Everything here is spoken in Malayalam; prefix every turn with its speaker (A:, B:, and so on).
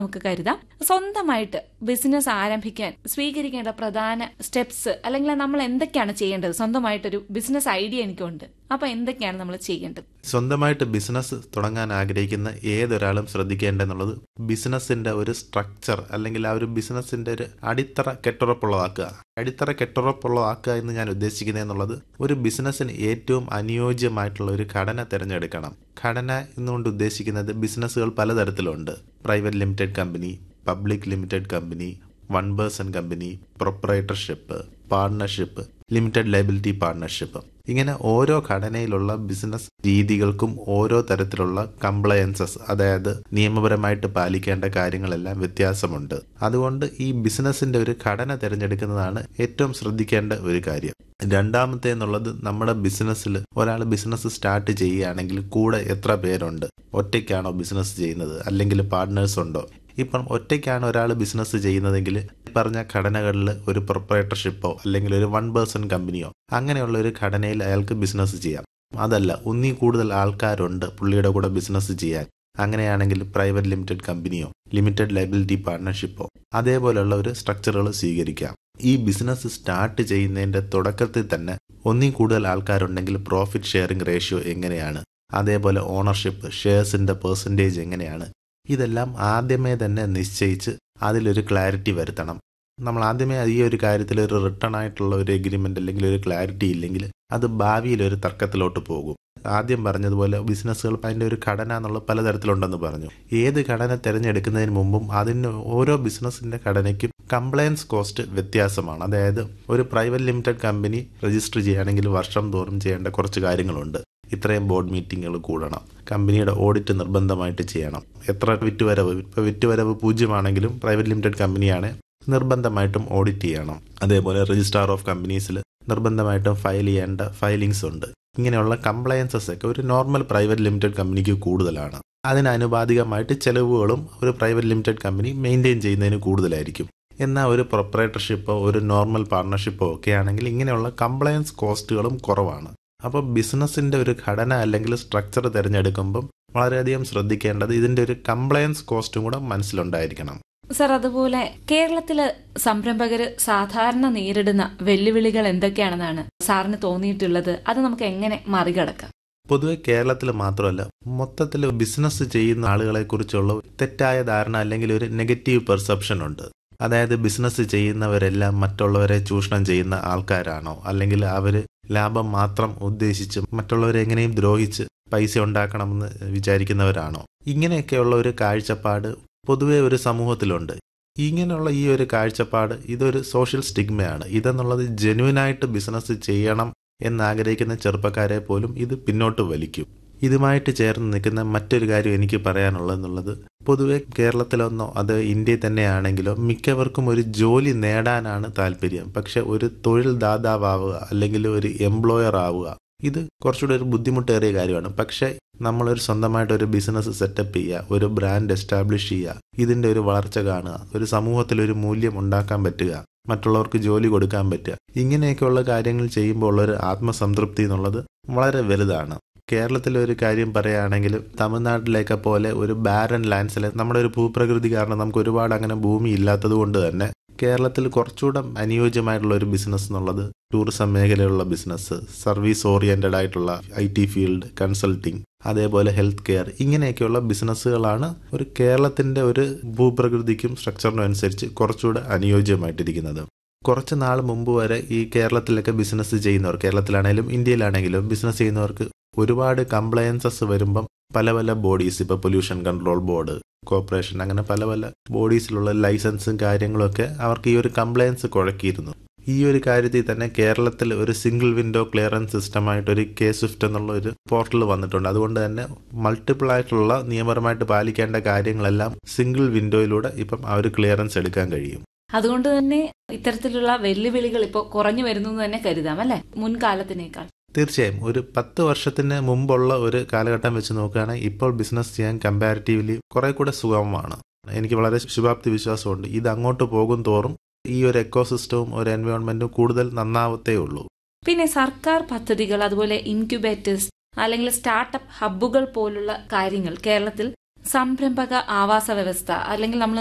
A: നമുക്ക് കരുതാം സ്വന്തമായിട്ട് ബിസിനസ് ആരംഭിക്കാൻ സ്വീകരിക്കേണ്ട പ്രധാന സ്റ്റെപ്സ് അല്ലെങ്കിൽ നമ്മൾ എന്തൊക്കെയാണ് ചെയ്യേണ്ടത് സ്വന്തമായിട്ടൊരു ബിസിനസ് ഐഡിയ എനിക്കുണ്ട് അപ്പൊ എന്തൊക്കെയാണ് നമ്മൾ ചെയ്യേണ്ടത്
B: സ്വന്തമായിട്ട് ബിസിനസ് തുടങ്ങാൻ ആഗ്രഹിക്കുന്ന ഏതൊരാളും ശ്രദ്ധിക്കേണ്ടെന്നുള്ളത് ബിസിനസിന്റെ ഒരു സ്ട്രക്ചർ അല്ലെങ്കിൽ ആ ഒരു ബിസിനസിന്റെ ഒരു അടിത്തറ കെട്ടുറപ്പുള്ളതാക്കുക അടിത്തറ കെട്ടുറപ്പുള്ളതാക്കുക എന്ന് ഞാൻ ഉദ്ദേശിക്കുന്നത് എന്നുള്ളത് ഒരു ബിസിനസ്സിന് ഏറ്റവും അനുയോജ്യമായിട്ടുള്ള ഒരു ഘടന തിരഞ്ഞെടുക്കണം ഘടന എന്നുകൊണ്ട് ഉദ്ദേശിക്കുന്നത് ബിസിനസ്സുകൾ പലതരത്തിലുണ്ട് private limited company public limited company one person company proprietorship partnership limited liability partnership ഇങ്ങനെ ഓരോ ഘടനയിലുള്ള ബിസിനസ് രീതികൾക്കും ഓരോ തരത്തിലുള്ള കംപ്ലയൻസസ് അതായത് നിയമപരമായിട്ട് പാലിക്കേണ്ട കാര്യങ്ങളെല്ലാം വ്യത്യാസമുണ്ട് അതുകൊണ്ട് ഈ ബിസിനസിന്റെ ഒരു ഘടന തിരഞ്ഞെടുക്കുന്നതാണ് ഏറ്റവും ശ്രദ്ധിക്കേണ്ട ഒരു കാര്യം രണ്ടാമത്തെ എന്നുള്ളത് നമ്മുടെ ബിസിനസ്സിൽ ഒരാൾ ബിസിനസ് സ്റ്റാർട്ട് ചെയ്യുകയാണെങ്കിൽ കൂടെ എത്ര പേരുണ്ട് ഒറ്റയ്ക്കാണോ ബിസിനസ് ചെയ്യുന്നത് അല്ലെങ്കിൽ പാർട്ട്നേഴ്സ് ഉണ്ടോ ഇപ്പം ഒറ്റയ്ക്കാണ് ഒരാൾ ബിസിനസ് ചെയ്യുന്നതെങ്കിൽ പറഞ്ഞ ഘടനകളിൽ ഒരു പ്രൊപ്പറേറ്റർഷിപ്പോ അല്ലെങ്കിൽ ഒരു വൺ പേഴ്സൺ കമ്പനിയോ അങ്ങനെയുള്ള ഒരു ഘടനയിൽ അയാൾക്ക് ബിസിനസ് ചെയ്യാം അതല്ല ഒന്നി കൂടുതൽ ആൾക്കാരുണ്ട് പുള്ളിയുടെ കൂടെ ബിസിനസ് ചെയ്യാൻ അങ്ങനെയാണെങ്കിൽ പ്രൈവറ്റ് ലിമിറ്റഡ് കമ്പനിയോ ലിമിറ്റഡ് ലയബിലിറ്റി പാർട്ണർഷിപ്പോ അതേപോലെയുള്ള ഒരു സ്ട്രക്ചറുകൾ സ്വീകരിക്കാം ഈ ബിസിനസ് സ്റ്റാർട്ട് ചെയ്യുന്നതിന്റെ തുടക്കത്തിൽ തന്നെ ഒന്നി കൂടുതൽ ആൾക്കാരുണ്ടെങ്കിൽ പ്രോഫിറ്റ് ഷെയറിംഗ് റേഷ്യോ എങ്ങനെയാണ് അതേപോലെ ഓണർഷിപ്പ് ഷെയർസിന്റെ പെർസെൻറ്റേജ് എങ്ങനെയാണ് ഇതെല്ലാം ആദ്യമേ തന്നെ നിശ്ചയിച്ച് അതിലൊരു ക്ലാരിറ്റി വരുത്തണം നമ്മൾ ആദ്യമേ ഈ ഒരു കാര്യത്തിൽ ഒരു റിട്ടേൺ ആയിട്ടുള്ള ഒരു എഗ്രിമെന്റ് അല്ലെങ്കിൽ ഒരു ക്ലാരിറ്റി ഇല്ലെങ്കിൽ അത് ഭാവിയിൽ ഒരു തർക്കത്തിലോട്ട് പോകും ആദ്യം പറഞ്ഞതുപോലെ ബിസിനസ്സുകൾ അതിൻ്റെ ഒരു ഘടന എന്നുള്ള പലതരത്തിലുണ്ടെന്ന് പറഞ്ഞു ഏത് ഘടന തിരഞ്ഞെടുക്കുന്നതിന് മുമ്പും അതിന് ഓരോ ബിസിനസ്സിന്റെ ഘടനയ്ക്കും കംപ്ലയൻസ് കോസ്റ്റ് വ്യത്യാസമാണ് അതായത് ഒരു പ്രൈവറ്റ് ലിമിറ്റഡ് കമ്പനി രജിസ്റ്റർ ചെയ്യുകയാണെങ്കിൽ വർഷം തോറും ചെയ്യേണ്ട കുറച്ച് കാര്യങ്ങളുണ്ട് ഇത്രയും ബോർഡ് മീറ്റിങ്ങുകൾ കൂടണം കമ്പനിയുടെ ഓഡിറ്റ് നിർബന്ധമായിട്ട് ചെയ്യണം എത്ര വിറ്റുവരവ് ഇപ്പോൾ വിറ്റുവരവ് പൂജ്യമാണെങ്കിലും പ്രൈവറ്റ് ലിമിറ്റഡ് കമ്പനിയാണ് നിർബന്ധമായിട്ടും ഓഡിറ്റ് ചെയ്യണം അതേപോലെ രജിസ്ട്രാർ ഓഫ് കമ്പനീസിൽ നിർബന്ധമായിട്ടും ഫയൽ ചെയ്യേണ്ട ഫയലിങ്സ് ഉണ്ട് ഇങ്ങനെയുള്ള കംപ്ലയൻസസ് ഒക്കെ ഒരു നോർമൽ പ്രൈവറ്റ് ലിമിറ്റഡ് കമ്പനിക്ക് കൂടുതലാണ് അതിന് അനുപാതികമായിട്ട് ചെലവുകളും ഒരു പ്രൈവറ്റ് ലിമിറ്റഡ് കമ്പനി മെയിൻറ്റെയിൻ ചെയ്യുന്നതിന് കൂടുതലായിരിക്കും എന്നാൽ ഒരു പ്രൊപ്പറേറ്റർഷിപ്പോ ഒരു നോർമൽ പാർട്ണർഷിപ്പോ ഒക്കെ ആണെങ്കിൽ ഇങ്ങനെയുള്ള കംപ്ലയൻസ് കോസ്റ്റുകളും കുറവാണ് അപ്പോൾ ബിസിനസിന്റെ ഒരു ഘടന അല്ലെങ്കിൽ സ്ട്രക്ചർ തിരഞ്ഞെടുക്കുമ്പം വളരെയധികം ശ്രദ്ധിക്കേണ്ടത് ഇതിന്റെ ഒരു കംപ്ലയൻസ് കോസ്റ്റും കൂടെ മനസ്സിലുണ്ടായിരിക്കണം
A: സർ അതുപോലെ കേരളത്തില് സംരംഭകര് സാധാരണ നേരിടുന്ന വെല്ലുവിളികൾ എന്തൊക്കെയാണെന്നാണ് സാറിന് തോന്നിയിട്ടുള്ളത് അത് നമുക്ക് എങ്ങനെ മറികടക്കാം
B: പൊതുവെ കേരളത്തിൽ മാത്രമല്ല മൊത്തത്തിൽ ബിസിനസ് ചെയ്യുന്ന ആളുകളെ കുറിച്ചുള്ള തെറ്റായ ധാരണ അല്ലെങ്കിൽ ഒരു നെഗറ്റീവ് പെർസെപ്ഷൻ ഉണ്ട് അതായത് ബിസിനസ് ചെയ്യുന്നവരെല്ലാം മറ്റുള്ളവരെ ചൂഷണം ചെയ്യുന്ന ആൾക്കാരാണോ അല്ലെങ്കിൽ അവര് ലാഭം മാത്രം ഉദ്ദേശിച്ച് മറ്റുള്ളവരെ എങ്ങനെയും ദ്രോഹിച്ച് പൈസ ഉണ്ടാക്കണമെന്ന് വിചാരിക്കുന്നവരാണോ ഇങ്ങനെയൊക്കെയുള്ള ഒരു കാഴ്ചപ്പാട് പൊതുവെ ഒരു സമൂഹത്തിലുണ്ട് ഇങ്ങനെയുള്ള ഈ ഒരു കാഴ്ചപ്പാട് ഇതൊരു സോഷ്യൽ സ്റ്റിഗ്മയാണ് ഇതെന്നുള്ളത് ജെന്യുവനായിട്ട് ബിസിനസ് ചെയ്യണം എന്നാഗ്രഹിക്കുന്ന ചെറുപ്പക്കാരെ പോലും ഇത് പിന്നോട്ട് വലിക്കും ഇതുമായിട്ട് ചേർന്ന് നിൽക്കുന്ന മറ്റൊരു കാര്യം എനിക്ക് പറയാനുള്ളതെന്നുള്ളത് പൊതുവെ കേരളത്തിലൊന്നോ അത് ഇന്ത്യയിൽ തന്നെയാണെങ്കിലോ മിക്കവർക്കും ഒരു ജോലി നേടാനാണ് താല്പര്യം പക്ഷെ ഒരു തൊഴിൽ ദാതാവാവുക അല്ലെങ്കിൽ ഒരു എംപ്ലോയർ ആവുക ഇത് കുറച്ചുകൂടെ ഒരു ബുദ്ധിമുട്ടേറിയ കാര്യമാണ് പക്ഷെ നമ്മളൊരു സ്വന്തമായിട്ട് ഒരു ബിസിനസ് സെറ്റപ്പ് ചെയ്യുക ഒരു ബ്രാൻഡ് എസ്റ്റാബ്ലിഷ് ചെയ്യുക ഇതിന്റെ ഒരു വളർച്ച കാണുക ഒരു സമൂഹത്തിൽ ഒരു മൂല്യം ഉണ്ടാക്കാൻ പറ്റുക മറ്റുള്ളവർക്ക് ജോലി കൊടുക്കാൻ പറ്റുക ഇങ്ങനെയൊക്കെയുള്ള കാര്യങ്ങൾ ചെയ്യുമ്പോൾ ഉള്ളൊരു ആത്മസംതൃപ്തി എന്നുള്ളത് വളരെ വലുതാണ് കേരളത്തിലെ ഒരു കാര്യം പറയുകയാണെങ്കിൽ തമിഴ്നാട്ടിലേക്ക് പോലെ ഒരു ബാരൻ ലാൻഡ്സിലെ നമ്മുടെ ഒരു ഭൂപ്രകൃതി കാരണം നമുക്ക് ഒരുപാട് അങ്ങനെ ഭൂമി ഇല്ലാത്തത് കൊണ്ട് തന്നെ കേരളത്തിൽ കുറച്ചുകൂടെ അനുയോജ്യമായിട്ടുള്ള ഒരു ബിസിനസ് എന്നുള്ളത് ടൂറിസം മേഖലയിലുള്ള ബിസിനസ് സർവീസ് ഓറിയന്റഡ് ആയിട്ടുള്ള ഐ ടി ഫീൽഡ് കൺസൾട്ടിങ് അതേപോലെ ഹെൽത്ത് കെയർ ഇങ്ങനെയൊക്കെയുള്ള ബിസിനസ്സുകളാണ് ഒരു കേരളത്തിന്റെ ഒരു ഭൂപ്രകൃതിക്കും സ്ട്രക്ചറിനും അനുസരിച്ച് കുറച്ചുകൂടെ അനുയോജ്യമായിട്ടിരിക്കുന്നത് കുറച്ച് നാൾ മുമ്പ് വരെ ഈ കേരളത്തിലൊക്കെ ബിസിനസ് ചെയ്യുന്നവർ കേരളത്തിലാണെങ്കിലും ഇന്ത്യയിലാണെങ്കിലും ബിസിനസ് ചെയ്യുന്നവർക്ക് ഒരുപാട് കംപ്ലയൻസസ് വരുമ്പം പല പല ബോഡീസ് ഇപ്പോൾ പൊല്യൂഷൻ കൺട്രോൾ ബോർഡ് കോർപ്പറേഷൻ അങ്ങനെ പല പല ബോഡീസിലുള്ള ലൈസൻസും കാര്യങ്ങളൊക്കെ അവർക്ക് ഈ ഒരു കംപ്ലയൻസ് കുഴക്കിയിരുന്നു ഈ ഒരു കാര്യത്തിൽ തന്നെ കേരളത്തിൽ ഒരു സിംഗിൾ വിൻഡോ ക്ലിയറൻസ് സിസ്റ്റമായിട്ട് ഒരു കെ സ്വിഫ്റ്റ് എന്നുള്ള ഒരു പോർട്ടൽ വന്നിട്ടുണ്ട് അതുകൊണ്ട് തന്നെ മൾട്ടിപ്പിൾ ആയിട്ടുള്ള നിയമപരമായിട്ട് പാലിക്കേണ്ട കാര്യങ്ങളെല്ലാം സിംഗിൾ വിൻഡോയിലൂടെ ഇപ്പം ആ ഒരു ക്ലിയറൻസ് എടുക്കാൻ കഴിയും
A: അതുകൊണ്ട് തന്നെ ഇത്തരത്തിലുള്ള വെല്ലുവിളികൾ ഇപ്പോൾ കുറഞ്ഞു വരുന്നു എന്ന് തന്നെ കരുതാം അല്ലെ മുൻകാലത്തിനേക്കാൾ
B: തീർച്ചയായും ഒരു പത്ത് വർഷത്തിന് മുമ്പുള്ള ഒരു കാലഘട്ടം വെച്ച് നോക്കുകയാണെങ്കിൽ ഇപ്പോൾ ബിസിനസ് ചെയ്യാൻ കമ്പാരിറ്റീവ്ലി കുറെ കൂടെ സുഗമമാണ് എനിക്ക് വളരെ ശുഭാപ്തി വിശ്വാസമുണ്ട് ഇത് അങ്ങോട്ട് പോകും തോറും ഈ ഒരു എക്കോസിസ്റ്റവും ഒരു എൻവയോൺമെന്റും കൂടുതൽ നന്നാവത്തേ ഉള്ളൂ
A: പിന്നെ സർക്കാർ പദ്ധതികൾ അതുപോലെ ഇൻക്യുബേറ്റേഴ്സ് അല്ലെങ്കിൽ സ്റ്റാർട്ടപ്പ് ഹബ്ബുകൾ പോലുള്ള കാര്യങ്ങൾ കേരളത്തിൽ സംരംഭക ആവാസ വ്യവസ്ഥ അല്ലെങ്കിൽ നമ്മൾ